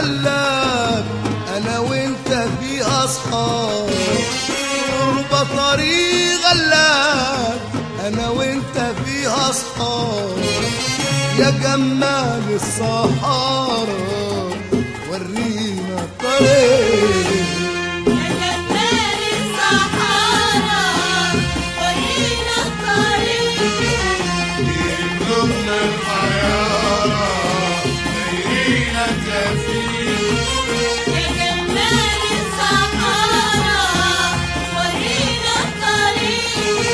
غلاب انا وانت في اصحاب غربة طريق غلاب انا وانت في اصحاب يا جمال الصحارى ورينا الطريق يا جمال الصحارى ورينا الطريق قلوبنا الحيارى دايرين تفيد يا جمال الصحارى ورينا الطريق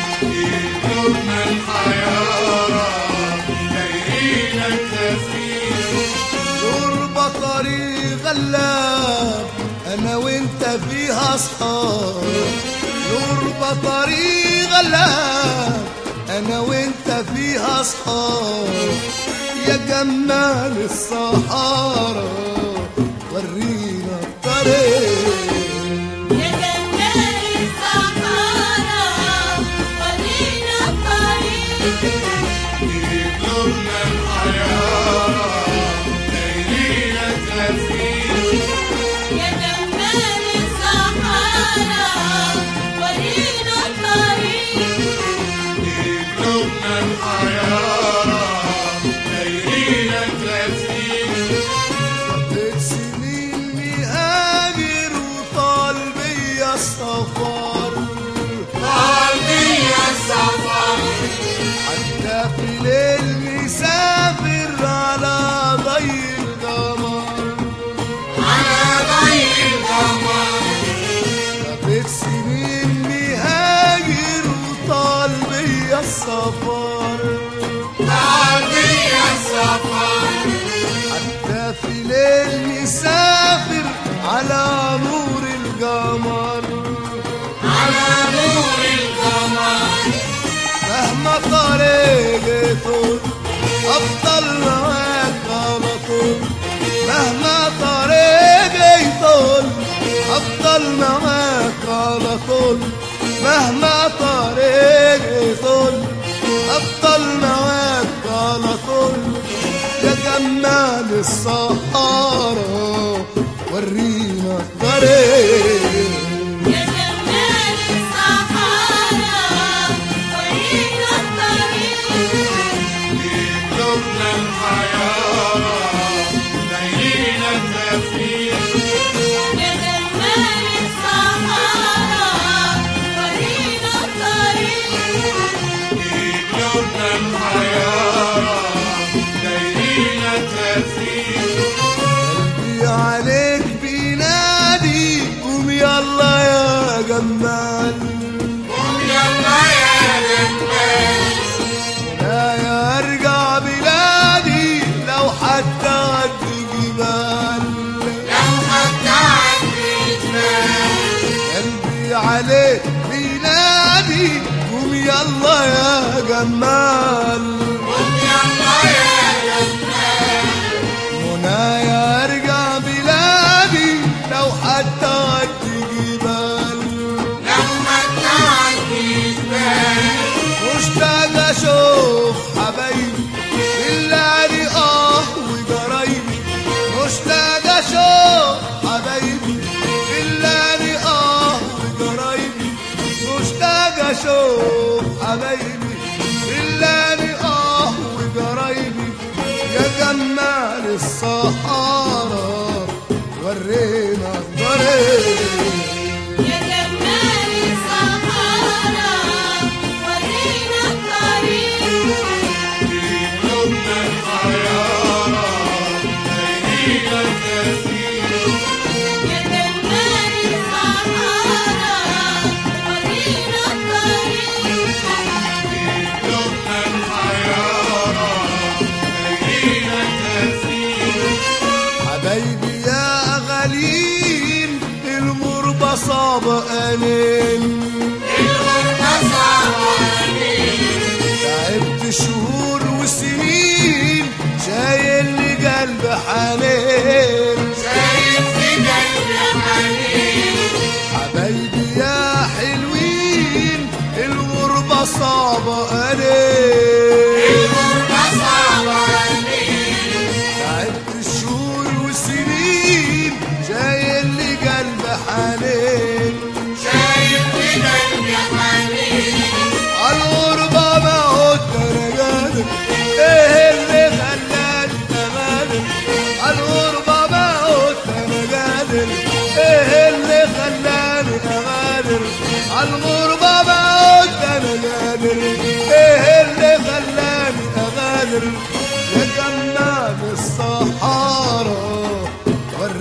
قلوبنا الحيارى دايرين تفيد غربة طريق غلاب انا وانت فيها اصحاب غربة طريق غلاب انا وانت فيها اصحاب يا جمال الصحارى ورينا الطريق يا جمال الصحارى ورينا الطريق قلوبنا الحيارى دايرين تفيد يا جمال الصحارى ورينا الطريق قلوبنا الحيارى دايرين تفيد ست سنين مهاجر وطال بيا السفر قلبي السفر حتى في ليل مسافر على ضي القمر على ضي القمر ست سنين مهاجر وطال بيا السفر قلبي السفر حتى في ليل مسافر على نور القمر على نور القمر مهما طريقي طول افضل معاك على طول مهما طريقي طول افضل معاك على طول مهما طريقي طول افضل معاك على طول يا جمال الصحارى ورينا الطريق يا جمال الصحارى ورينا الطريق قلوبنا الحيارى دايرين تفيد يا جمال الصحارى ورينا الطريق قلوبنا الحيارى دايرين تفيد قلبي عليك بينادي قوم يلا يا جمال قوم يلا يا جمال لا يا ارجع بلادي لو حتى قد جبال لو حتى عندي جمال قلبي عليك بينادي قوم يلا يا جمال قوم يلا يا جمال منايا ارجع بلادي لو حتى قد جبال لو حتى عندي جمال مشتاق اشوف حبايبي بالله اه وجرايبي مشتاق اشوف حبايبي بالله اه وجرايبي مشتاق اشوف حبايبي بالله اه وجرايبي يا جمال الصحارى ورينا الطريق يا جمال الصحارى ورينا الطريق قلوبنا الحيارى دايرين تفيد يا جمال الصحارى ورينا الطريق قلوبنا الحيارى دايرين تفيد حبايبي يا غالين المربى صعب أنين الغربة صعبانين تعبت شهور وسنين شايل لي قلب حنين شايف في قلبي حنين حبايبي يا حلوين الغربة صعبة أنين الغربة صعبانين تعبت شهور وسنين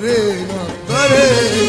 ورينا الطريق